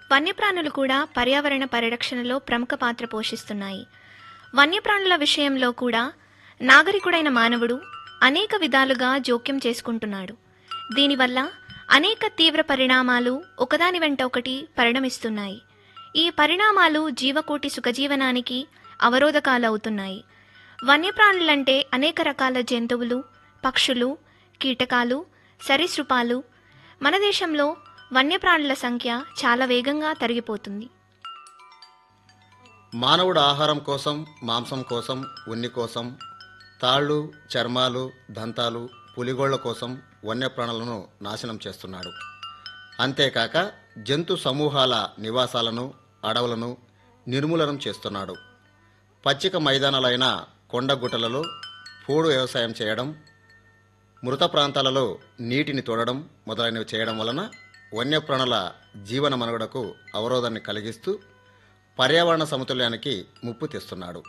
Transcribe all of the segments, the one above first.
వన్యప్రాణులు కూడా పర్యావరణ పరిరక్షణలో ప్రముఖ పాత్ర పోషిస్తున్నాయి వన్యప్రాణుల విషయంలో కూడా నాగరికుడైన మానవుడు అనేక విధాలుగా జోక్యం చేసుకుంటున్నాడు దీనివల్ల అనేక తీవ్ర పరిణామాలు ఒకదాని వెంట ఒకటి పరిణమిస్తున్నాయి ఈ పరిణామాలు జీవకోటి సుఖజీవనానికి అవరోధకాలవుతున్నాయి వన్యప్రాణులంటే అనేక రకాల జంతువులు పక్షులు కీటకాలు సరీసృపాలు మన దేశంలో వన్యప్రాణుల సంఖ్య చాలా వేగంగా తరిగిపోతుంది మానవుడు ఆహారం కోసం మాంసం కోసం ఉన్ని కోసం తాళ్ళు చర్మాలు దంతాలు పులిగోళ్ల కోసం వన్యప్రాణులను నాశనం చేస్తున్నాడు అంతేకాక జంతు సమూహాల నివాసాలను అడవులను నిర్మూలనం చేస్తున్నాడు పచ్చిక మైదానాలైన కొండగుట్టలలో పోడు వ్యవసాయం చేయడం మృత ప్రాంతాలలో నీటిని తోడడం మొదలైనవి చేయడం వలన వన్యప్రాణుల జీవన మనుగడకు అవరోధాన్ని కలిగిస్తూ పర్యావరణ సమతుల్యానికి ముప్పు తెస్తున్నాడు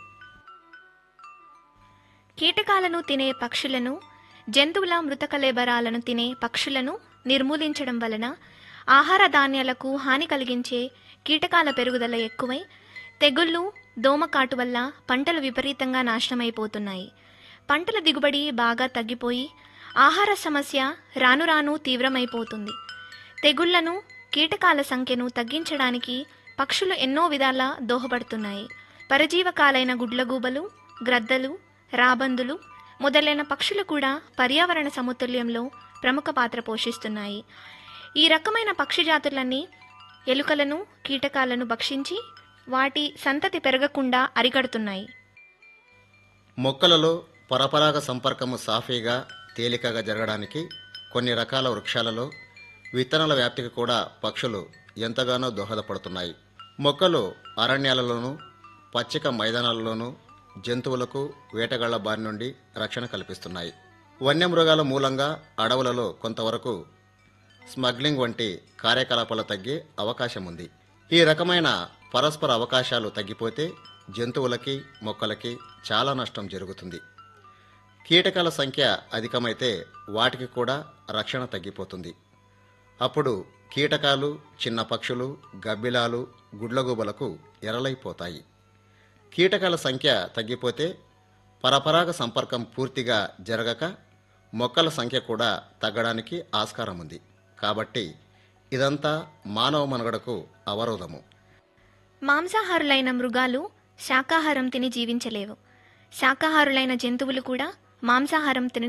కీటకాలను తినే పక్షులను జంతువుల మృతకలేబరాలను తినే పక్షులను నిర్మూలించడం వలన ఆహార ధాన్యాలకు హాని కలిగించే కీటకాల పెరుగుదల ఎక్కువై తెగుళ్ళు దోమకాటు వల్ల పంటలు విపరీతంగా నాశనమైపోతున్నాయి పంటల దిగుబడి బాగా తగ్గిపోయి ఆహార సమస్య రాను రాను తీవ్రమైపోతుంది తెగుళ్లను కీటకాల సంఖ్యను తగ్గించడానికి పక్షులు ఎన్నో విధాలా దోహపడుతున్నాయి పరజీవకాలైన గుడ్లగూబలు గ్రద్దలు రాబందులు మొదలైన పక్షులు కూడా పర్యావరణ సమతుల్యంలో ప్రముఖ పాత్ర పోషిస్తున్నాయి ఈ రకమైన పక్షి జాతులన్నీ ఎలుకలను కీటకాలను భక్షించి వాటి సంతతి పెరగకుండా అరికడుతున్నాయి మొక్కలలో పరపరాగ సంపర్కము సాఫీగా తేలికగా జరగడానికి కొన్ని రకాల వృక్షాలలో విత్తనాల వ్యాప్తికి కూడా పక్షులు ఎంతగానో దోహదపడుతున్నాయి మొక్కలు అరణ్యాలలోనూ పచ్చిక మైదానాలలోనూ జంతువులకు వేటగాళ్ల బారి నుండి రక్షణ కల్పిస్తున్నాయి వన్యమృగాల మూలంగా అడవులలో కొంతవరకు స్మగ్లింగ్ వంటి కార్యకలాపాలు తగ్గే అవకాశం ఉంది ఈ రకమైన పరస్పర అవకాశాలు తగ్గిపోతే జంతువులకి మొక్కలకి చాలా నష్టం జరుగుతుంది కీటకాల సంఖ్య అధికమైతే వాటికి కూడా రక్షణ తగ్గిపోతుంది అప్పుడు కీటకాలు చిన్న పక్షులు గబ్బిలాలు గుడ్లగూబలకు ఎరలైపోతాయి కీటకాల సంఖ్య తగ్గిపోతే పరపరాగ సంపర్కం పూర్తిగా జరగక మొక్కల సంఖ్య కూడా తగ్గడానికి ఆస్కారం ఉంది కాబట్టి ఇదంతా మానవ మనుగడకు అవరోధము మాంసాహారులైన మృగాలు శాకాహారం తిని జీవించలేవు శాకాహారులైన జంతువులు కూడా మాంసాహారం తిని